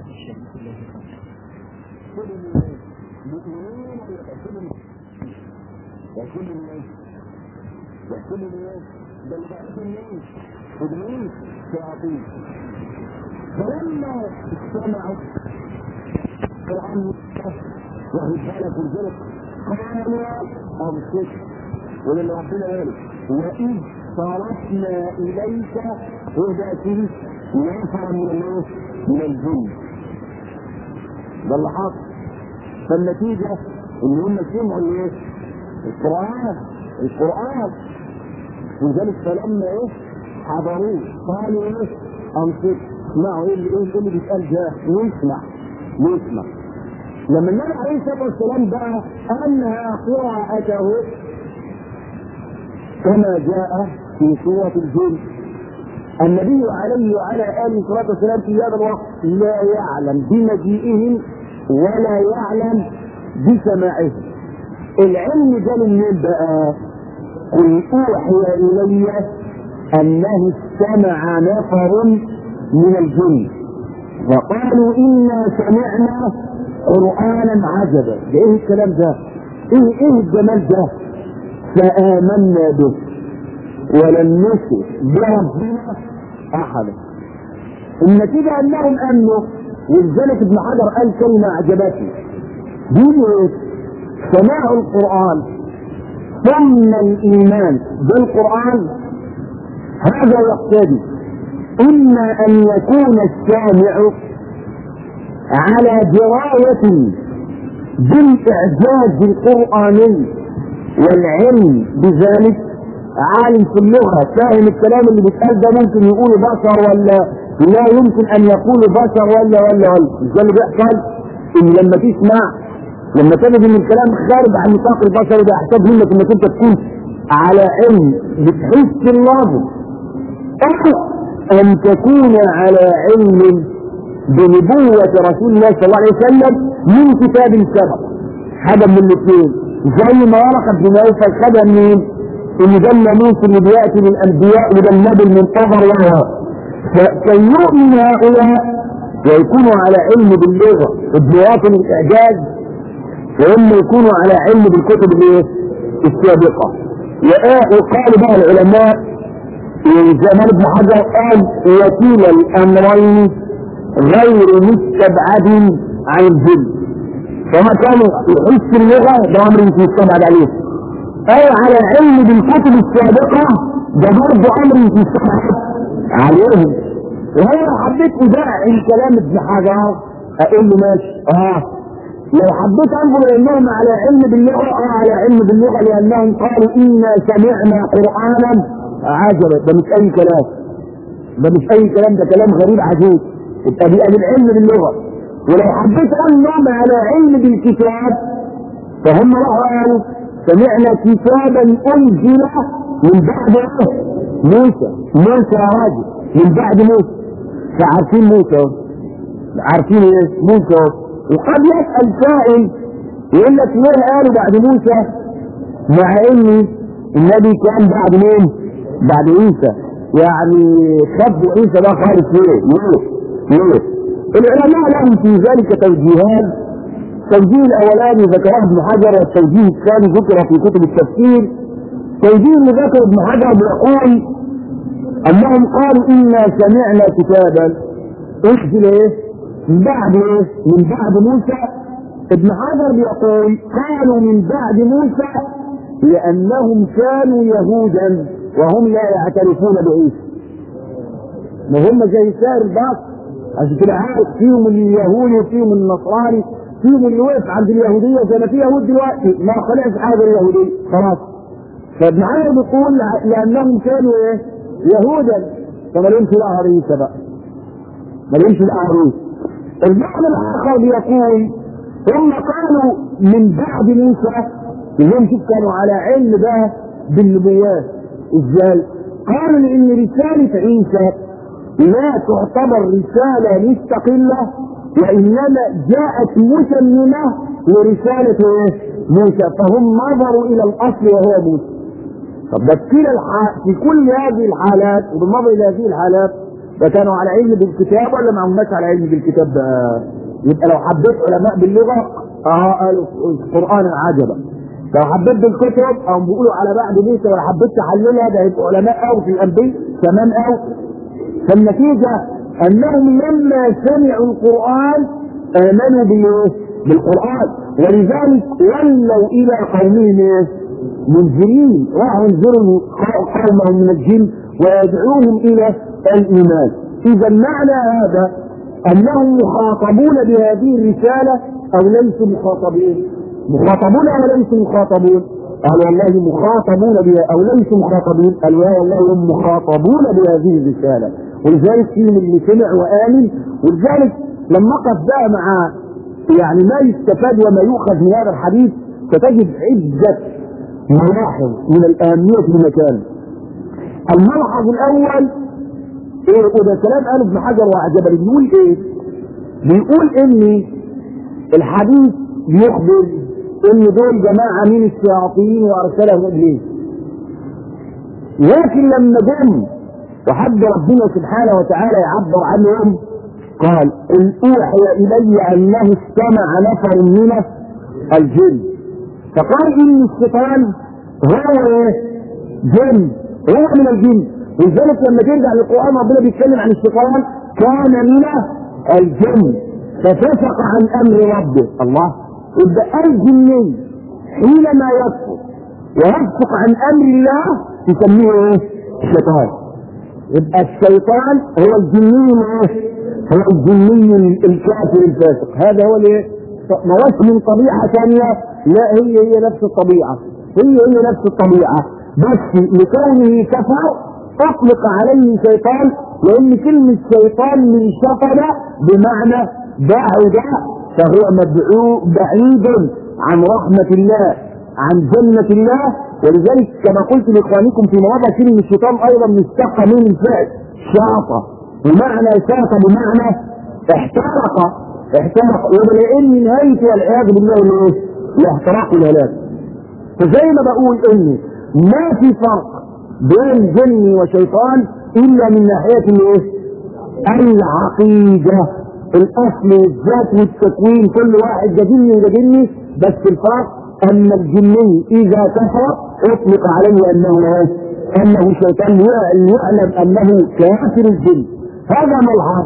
وكل الناس وكل الناس بل بعض الناس ابليس شياطين فلما اجتمعوا القران وهي بالك الجلد قالوا امسك ولله ربنا قال واذ صرفنا اليك هدى نفر من الناس من الجن ده اللي حصل فالنتيجه ان هم سمعوا الايه؟ القران القران ولذلك فلما ايه حضروه قالوا ايه انصت اسمعوا ايه اللي ايه اللي بيتقال ده نسمع نسمع لما النبي عليه الصلاه والسلام بقى انهى قراءته كما جاء في سوره الجن النبي عليه وعلى اله الصلاه والسلام في هذا الوقت لا يعلم بمجيئهم ولا يعلم بسماعهم العلم ده منين بقى؟ قل اوحي الي انه استمع نفر من الجن وقالوا انا سمعنا قرانا عجبا ده ايه الكلام ده؟ ايه ايه الجمال ده؟ فامنا به ولم نشرك بربنا احدا النتيجه انهم امنوا ولذلك ابن حجر قال كلمه اعجبتني بيقول سماع القران ثم الايمان بالقران هذا يقتضي اما ان يكون السامع على درايه بالاعجاز القراني والعلم بذلك عالم في اللغه فاهم الكلام اللي بيتقال ده ممكن يقوله بشر ولا لا يمكن ان يقول بشر ولا ولا ولا مش ده اللي بيحصل ان لما تسمع لما تجد ان الكلام خارج عن نطاق البشر ده يحتاج منك انك انت تكون على علم بتحس اللفظ او ان تكون على علم بنبوة رسول الله صلى الله عليه وسلم من كتاب سبق حاجة من الاثنين زي ما ورقة بن نوفل خدها منين؟ ان ده الناموس اللي بياتي للانبياء وده النبي المنتظر وهو فكي يؤمن هؤلاء ويكونوا على علم باللغه وبمواطن الاعجاز وهم يكونوا على علم بالكتب الايه؟ السابقه وقال بقى العلماء زمان ابن حجر قال وكيل الامرين غير مستبعد عن الجن فما كانوا يحس اللغه ده امر مش مستبعد عليه اي على علم بالكتب السابقة ده برضه امر مستحب عليهم وهو حبيت ادعي الكلام ابن حجر اقول له ماشي اه لو حبيت انظر انهم على علم باللغة اه على علم باللغة لانهم قالوا انا سمعنا قرآنا عجبا ده مش اي كلام ده مش اي كلام ده كلام غريب عجيب يبقى دي العلم باللغة ولو حبيت اقول انهم على علم بالكتاب فهم راحوا قالوا سمعنا كتابا انزل من بعد موسى موسى يا راجل من بعد موسى فعارفين موسى عارفين ايه موسى وقد يسال سائل يقول لك ليه قالوا بعد موسى مع ان النبي كان بعد مين؟ بعد عيسى يعني خبوا عيسى ده خالص ليه؟ ليه؟ ليه؟ العلماء لهم في ذلك توجيهات التوجيه الاولاني ذكره ابن حجر والتوجيه الثاني ذكر في كتب التفسير التوجيه اللي ذكره ابن حجر بيقول انهم قالوا انا سمعنا كتابا انزل ايه؟ من بعد ايه؟ من بعد موسى ابن حجر بيقول قالوا من بعد موسى لانهم كانوا يهودا وهم لا يعترفون بعيسى ما هم زي سائر الباطل عشان كده عارف فيهم اليهودي وفيهم النصراني فيهم اللي وقف عند اليهوديه زي ما في يهود دلوقتي ما خلقش حاجه اليهوديه خلاص فابن عامر بيقول لانهم كانوا ايه؟ يهودا فما لهمش لا عريسه بقى ما لهمش لا عريسه المعنى الاخر بيقول هم قالوا من بعد موسى اللي شوف كانوا على علم بقى بالنبوات ازاي؟ قالوا لان رساله عيسى لا تعتبر رساله مستقله وانما جاءت مسلمه لرساله ايه؟ موسى فهم نظروا الى الاصل وهو موسى طب ده في كلا الح... في كل هذه الحالات وبالنظر الى هذه الحالات فكانوا على علم بالكتاب ولا ما هماش على علم بالكتاب بقى يبقى لو حبيت علماء باللغه اه قالوا القران عجبا لو حبيت بالكتب او بيقولوا على بعض ليس ولا حبيت تحللها ده يبقوا علماء قوي في الانبياء تمام قوي فالنتيجه انهم لما سمعوا القران امنوا بايه؟ بالقران ولذلك ولوا الى قومهم ايه؟ منذرين راحوا ينذروا قومهم من الجن ويدعوهم الى الايمان اذا معنى هذا انهم مخاطبون بهذه الرساله او ليسوا مخاطبين مخاطبون او ليسوا مخاطبون قال والله مخاطبون بها او ليسوا مخاطبين قال يا والله هم مخاطبون بهذه الرساله ولذلك فيهم اللي سمع وامن ولذلك لما اقف بقى مع يعني ما يستفاد وما يؤخذ من هذا الحديث ستجد عده ملاحظ من الاهميه في مكان الملحظ الاول ايه وده كلام قاله ابن حجر وعجبني بيقول ايه؟ بيقول ان الحديث بيخبر ان دول جماعه من الشياطين وارسلهم ابليس لكن لما جم وحب ربنا سبحانه وتعالى يعبر عنهم قال ان اوحي الي انه استمع نفر من الجن فقال ان الشيطان هو جن هو من الجن ولذلك لما ترجع للقران ربنا بيتكلم عن الشيطان كان من الجن ففسق عن امر ربه الله يبقى الجني حينما يكفر ويفسق عن امر الله تسميه ايه؟ الشيطان يبقى الشيطان هو الجني ايه؟ هو الجني الكافر الفاسق هذا هو الايه؟ ما من طبيعه ثانيه لا هي هي نفس الطبيعه هي هي نفس الطبيعه بس لكونه كفر اطلق عليه شيطان لان كلمه شيطان من شطن بمعنى بعد فهو مدعو بعيد عن رحمه الله عن جنة الله ولذلك كما قلت لاخوانكم في مواضع كلمة الشيطان ايضا مشتقة من الفعل شاطة بمعنى شاطة بمعنى احترق احترق ولان نهايته والعياذ بالله الايه؟ الاحتراق والهلاك فزي ما بقول ان ما في فرق بين جن وشيطان الا من ناحية الايه؟ العقيدة الاصل والذات والتكوين كل واحد ده جني وده جني بس الفرق ان الجني اذا كفر اطلق عليه انه انه شيطان يعلم انه كافر الجن هذا ملحظ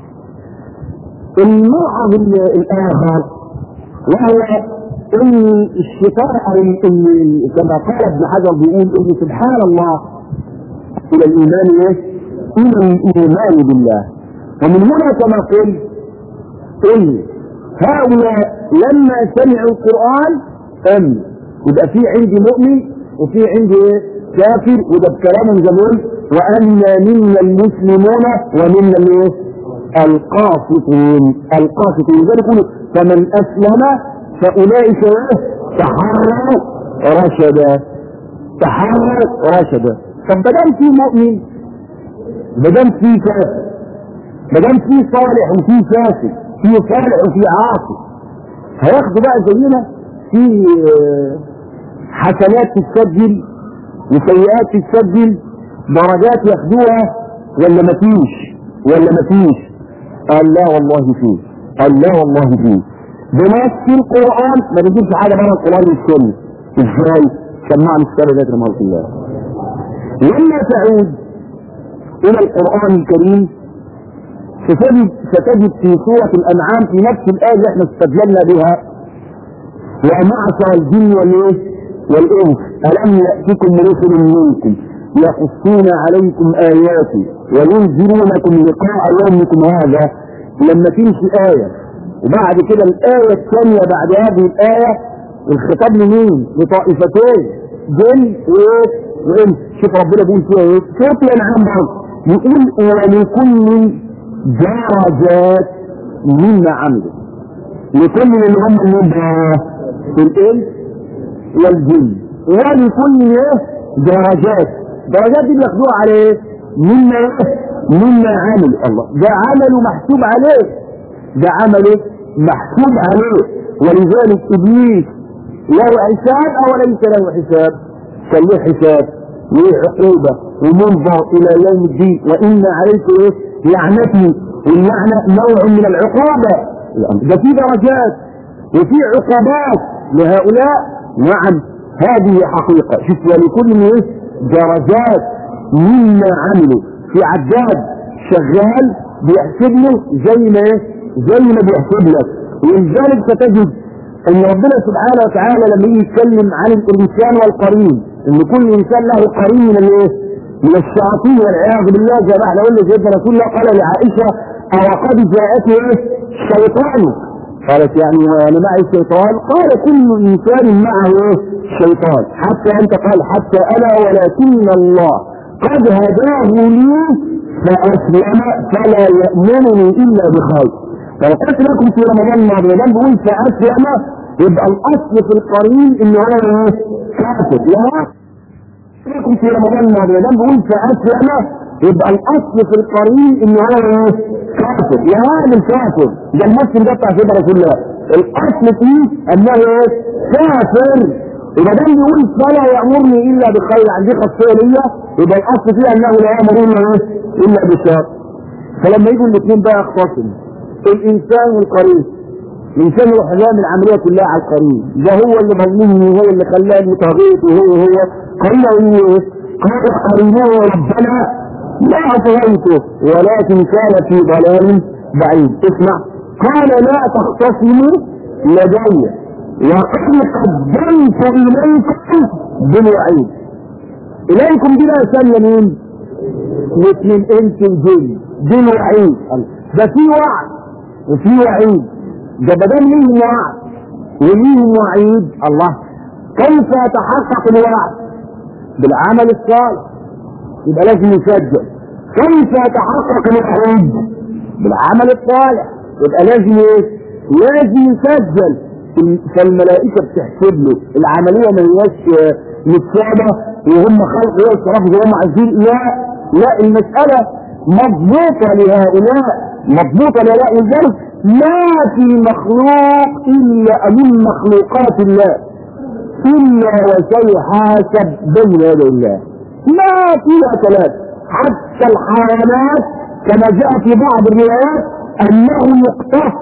الملحظ الاخر وهو ان الشيطان او كما قال ابن حجر بيقول ان سبحان الله الى الايمان ايه؟ الى الايمان بالله ومن هنا كما قلت ان هؤلاء لما سمعوا القران امن يبقى في عندي مؤمن وفي عندي ايه؟ كافر وده بكلام زمان وان منا المسلمون ومنا الايه؟ القاسطون القاسطون لذلك يقولوا فمن اسلم فاولئك ايه؟ تحروا رشدا تحروا رشدا طب ما دام في مؤمن ما دام في كافر ما دام في صالح وفي فاسد في صالح وفي عاصي هياخدوا بقى زينا في حسنات تتسجل وسيئات تتسجل درجات ياخدوها ولا مفيش ولا مفيش قال لا والله فيه قال لا والله فيه بنفس القرآن ما بيجيبش حاجة بره القرآن والسنة ازاي؟ سمعني السنة ذات رمضان الله لما تعود إلى القرآن الكريم ستجد ستجد في سورة الأنعام في نفس الآية اللي احنا استدللنا بها ومعشر الجن والايه؟ والإنس ألم يأتكم رسل منكم يقصون عليكم آياتي وينذرونكم لقاء يومكم هذا لما تمشي آية وبعد كده الآية الثانية بعد هذه الآية الخطاب لمين؟ لطائفتين جن وإيه؟ وإنس شوف ربنا بيقول فيها إيه؟ سورة الأنعام برضه يقول ولكل درجات مما عملوا لكل اللي هم من الإنس والجن ولكل إيه؟ درجات درجات دي بياخدوها على ايه؟ مما مما عمل الله ده عمله محسوب عليه ده عمله محسوب عليه ولذلك ابليس له حساب او ليس له حساب كان له حساب له عقوبه ومنظر الى يوم الدين وان عليكم ايه؟ لعنتي واللعنة نوع من العقوبة ده في درجات وفي عقوبات لهؤلاء نعم هذه حقيقة شوف ولكل ايه درجات مما عملوا في عداد شغال بيحسب له زي ما ايه زي ما بيحسب لك ولذلك ستجد ان ربنا سبحانه وتعالى لما يجي يتكلم عن الانسان والقرين ان كل انسان له قرين من الايه من الشياطين والعياذ بالله زي ما احنا قلنا سيدنا رسول الله قال لعائشه او قد جاءته ايه الشيطان قالت يعني انا معي الشيطان قال كل انسان معه ايه شيطان حتى انت قال حتى انا ولكن الله قد هداه لي فاسلم فلا يامرني الا بخير لو قلت لكم في رمضان الماضي رمضان بيقول فاسلم يبقى الاصل في القرين ان هو ايه كافر لا لكم في رمضان الماضي رمضان بيقول فاسلم يبقى الاصل في القرين ان هو ايه كافر يا هذا الكافر ده المسلم ده بتاع سيدنا رسول الله الاصل فيه انه ايه كافر يبقى ده بيقول فلا يامرني الا بخير عندي خاصيه ليا يبقى الاصل فيه انه لا يامرني ايه الا بشر فلما يجوا الاثنين بقى يختصم الانسان والقرين الانسان يروح يعمل العمليه كلها على القرين ده هو اللي ظلمني وهو اللي خلاني طغيت وهو هو قال ايه قال قرينه ربنا لا أطغيته ولكن كان في ضلال بعيد اسمع قال لا تختصموا لدي وقد قدمت إليكم بالوعيد إليكم بلا سنة مين؟ مثل انت الجن بالوعيد ده في وعد وفي وعيد ده بدل ليهم وعد وليهم وعيد الله كيف يتحقق الوعد بالعمل الصالح يبقى لازم يسجل كيف يتحقق الوعيد بالعمل الصالح يبقى لازم ايه لازم يسجل فالملائكه بتحسب له العمليه ما هياش متسابه وهم خلق يصرفوا زي ما عايزين لا لا المساله مضبوطه لهؤلاء مضبوطه لهؤلاء ولذلك ما في مخلوق الا من مخلوقات الله الا وسيحاسب بين يدي الله ما فيها كلام حتى الحيوانات كما جاء في بعض الروايات انه يقتص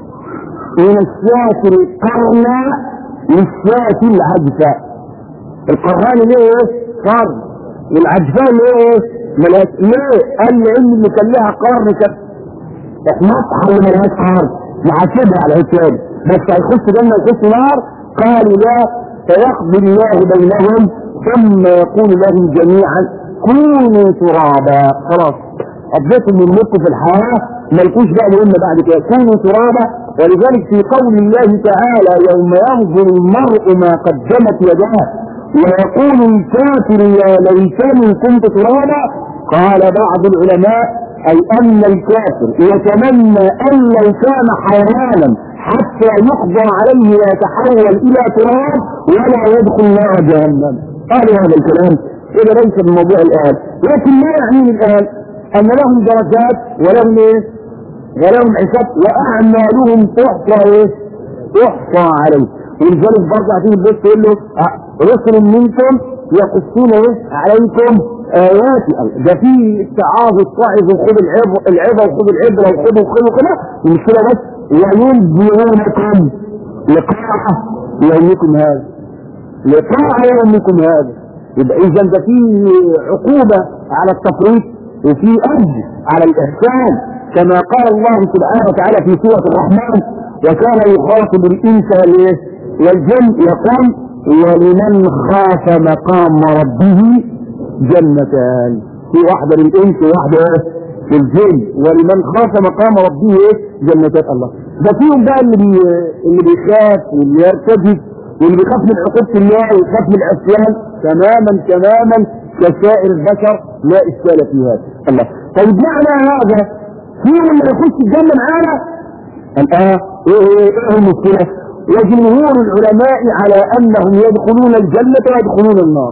من الشاة القرن للشاة العجفاء القران ليه ايه؟ قرن والعجفاء ليه ايه؟ ملاك ليه؟ قال لان اللي كان لها قرن كانت احمطها اللي ملهاش قرن نحاسبها على الحكايه بس هيخش جنه يخش نار قالوا لا فيقضي الله بينهم ثم يقول لهم جميعا كونوا ترابا خلاص قضيتم من ملككم في الحياه ملكوش بقى مهمه بعد كده كونوا ترابا ولذلك في قول الله تعالى يوم ينظر المرء ما قدمت يداه ويقول الكافر يا ليتني كنت ترابا قال بعض العلماء اي ان الكافر يتمنى ان لو كان حيوانا حتى يقضى عليه ويتحول الى تراب ولا يدخل نار جهنم قالوا هذا الكلام اذا ليس بموضوع الان لكن ما يعني الان ان لهم درجات ولهم ايه ولهم حساب واعمالهم تحصى ايه تحصى عليه ولذلك برضه هتيجي البيت تقول له رسل منكم يقصون ايه عليكم اياتي ده في اتعاظ الصاعد وخذ العبر العبر وخذ العبره وخذ وخذ وكده مش كده بس وينذرونكم لقاء يومكم هذا لقاء يومكم هذا يبقى اذا ده في عقوبه على التفريط وفي اجر على الاحسان كما قال الله سبحانه وتعالى في سوره الرحمن وكان يخاطب الانس والجن يقول ولمن خاف مقام ربه جنتان في واحدة للإنس وواحدة للجن ولمن خاف مقام ربه جنتان الله ده فيهم بقى اللي بي... اللي بيخاف واللي يرتجف واللي بيخاف من عقوبة الله ويخاف من العصيان تماما تماما كسائر البشر لا إشكال في هذا الله طيب معنى هذا فيهم اللي يخش الجنة معانا الآن إيه إيه إيه المشكلة وجمهور العلماء على أنهم يدخلون الجنة ويدخلون النار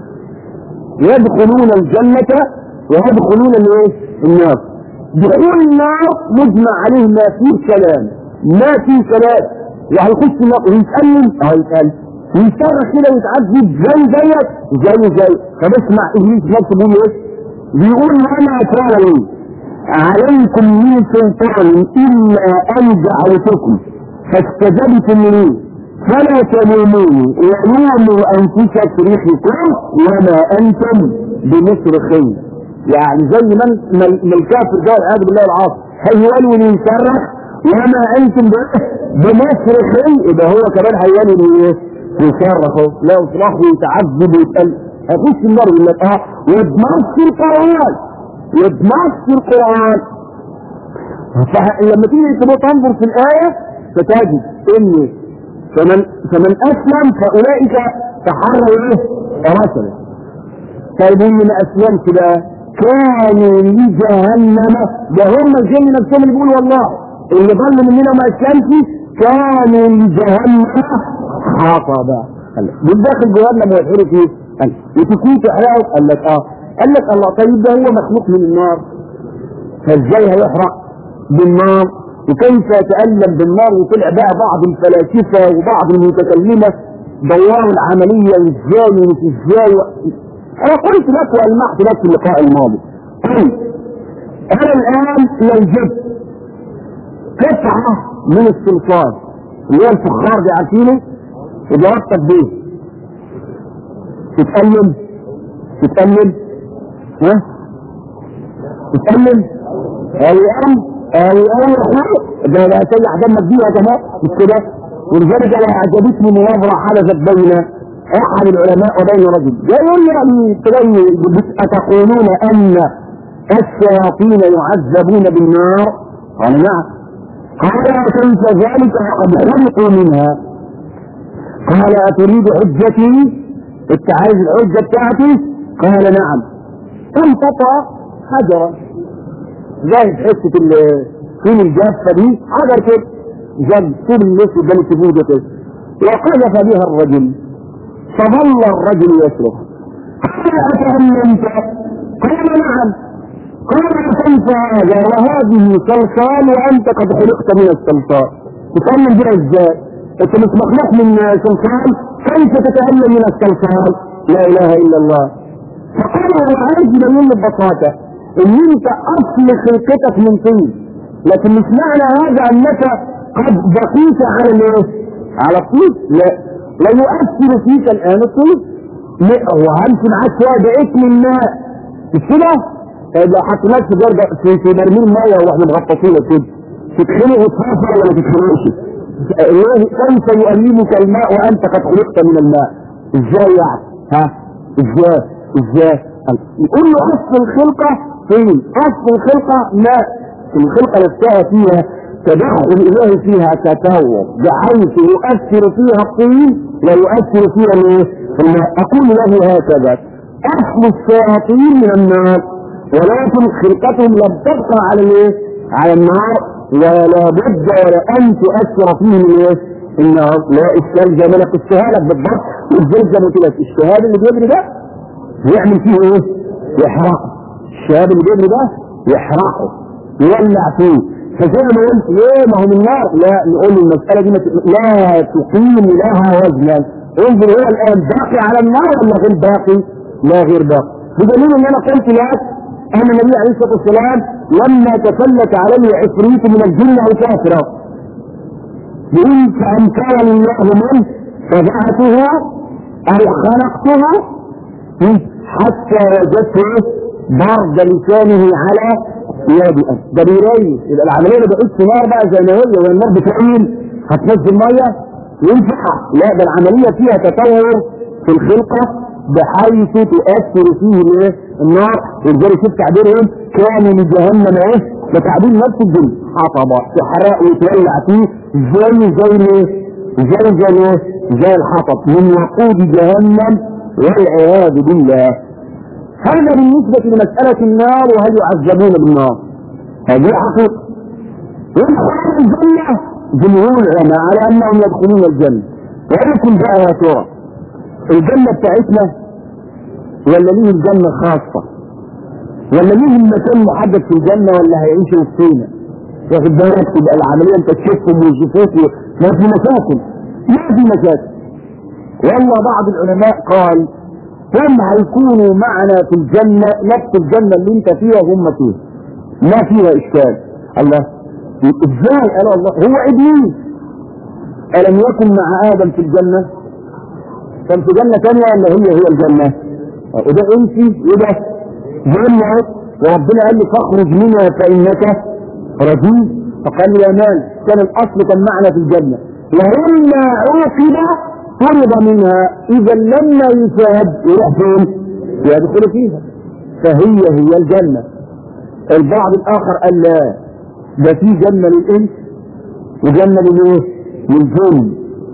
يدخلون الجنة ويدخلون الايه؟ النار دخول النار مجمع عليه ما فيه كلام ما فيه كلام وهيخش النار ويتألم اه يتألم ويصرخ كده ويتعذب زي زيك زي زي طب اسمع ابليس نفسه بيقول ايه؟ بيقول انا كان ايه؟ عليكم من سلطان إلا أن دعوتكم فاستجبتم لي فلا تلوموني ولوموا أنفسكم وما أنتم بمصرخين يعني زي ما ما الكافر ده والعياذ بالله العاصي هيولول ويصرخ وما أنتم بمصرخين يبقى هو كمان هيولول ايه؟ يصرخ لا يصرخ ويتعذب ويتقل هيخش النار يقول لك اه وبنص القرآن وبنص القرآن فلما تيجي تنظر في الآية فتجد ان فمن فمن اسلم فاولئك تحروا ايه؟ رسلا طيب اللي ما اسلمش بقى كانوا لجهنم ده هم الجن نفسهم اللي بيقولوا والله اللي ضل مننا ما اسلمش كانوا لجهنم حطبا من داخل جهنم ويدخلوا فيه قال وتكون تحرقه قال لك اه قال لك الله طيب ده هو مخلوق من النار فازاي هيحرق بالنار وكيف يتألم بالنار وطلع بقى بعض الفلاسفة وبعض المتكلمة دوروا العملية وازاي ومش ازاي و... انا قلت لك والمحت لك في اللقاء الماضي قلت انا الان لو جبت قطعة من السلطان اللي هو الفخار دي عارفينه وضربتك بيه تتألم تتألم ها تتألم ايام ايام ده لا سيح دمك بيها كمان مش كده ولذلك انا اعجبتني مناظره حدثت بين احد العلماء وبين رجل يقول يعني اتقولون ان الشياطين يعذبون بالنار قال نعم قال كيف ذلك وقد خلقوا منها قال اتريد حجتي انت عايز الحجه بتاعتي قال نعم انقطع حجرا زي حته الطين الجافه دي حجر كده جنب طول النص قدام السفود كده وقذف بها الرجل فظل الرجل يصرخ قال اتأمنت قال نعم قال كيف هذا وهذه صلصال وانت قد خلقت من الصلصال تتأمن بها ازاي انت مش مخلوق من صلصال كيف تتأمن من الصلصال لا اله الا الله فقال انا عايز يبين ببساطه ان انت اصل خلقتك من طين لكن مش معنى هذا انك قد بقيت على الايه؟ على الطين لا لا يؤثر فيك الان الطين لا هو همشي معاك شويه بقيت من ماء مش كده؟ لو حطيناك في جرد في في برميل ميه واحنا مغطسين كده تتخنق وتخافر ولا تتخنقش كيف يؤلمك الماء وانت قد خلقت من الماء ازاي يعني ها ازاي ازاي يقول له اصل الخلقه فين اصل الخلقه ماء الخلقه نفسها فيها تدخل الالهي فيها تطور بحيث يؤثر فيها الطين ويؤثر فيها الايه الماء اقول له هكذا اصل الشياطين من النار ولكن خلقتهم لم تبقى على الايه على النار ولا بد ولا ان تؤثر فيهم الايه النار لا اشكال زي ما انا قلتها لك بالضبط ازاي زي ما قلت لك الشهاب اللي بيجري ده يعمل فيه ايه يحرقه الشهاب اللي بيجري ده يحرقه يولع فيه فزي ما قلت ليه ما هو من النار لا نقول المساله دي لا تقيم لها وزنا انظر هو الان باقي على النار ولا غير باقي لا غير باقي بدليل ان انا قلت لك ان النبي عليه الصلاه والسلام لما تسلط عليه عفريت من الجن او كافرا يقول فانكر الله من فبعثه او خلقته حتى وجدته برد لسانه على يابئا ده بيريح يبقى العمليه اللي بقيت في نار بقى زي ما هي وهي النار بتعين هتنزل ميه ينفع لا ده العمليه فيها تطور في الخلقه بحيث تؤثر فيه الايه النار ولذلك شوف تعبيرهم كان لجهنم ايه ده تعبير نفس الجن حطبه تحرق وتولع فيه زي زي الايه زي زي الايه زي الحطب من وقود جهنم والعياذ بالله هذا بالنسبة لمسألة النار وهل يعذبون بالنار هذه حقيقة يدخلون الجنة جمهور العلماء على أنهم يدخلون الجنة ولكن بقى يا ترى الجنة بتاعتنا ولا ليه الجنة خاصة ولا ليه المكان محدد في الجنة ولا هيعيشوا وسطينا واخد بالك تبقى العملية انت تشوفهم ويشوفوك ما في مشاكل ما في مشاكل والله بعض العلماء قال هم هيكونوا معنا في الجنة نفس الجنة اللي انت فيها وهم فيها ما فيها اشكال الله ازاي قال الله هو ابليس الم يكن مع ادم في الجنه كان في جنه ثانيه ولا هي هي الجنه وده انت وده جنه وربنا قال لي فاخرج منها فانك رجيم فقال لي يا مال كان الاصل كان معنا في الجنه ولما عوقب طرد منها اذا لما يشاهد يروح فين؟ يدخل فيها فهي هي الجنه البعض الاخر قال لا ده في جنه للانس وجنه للايه؟ للجن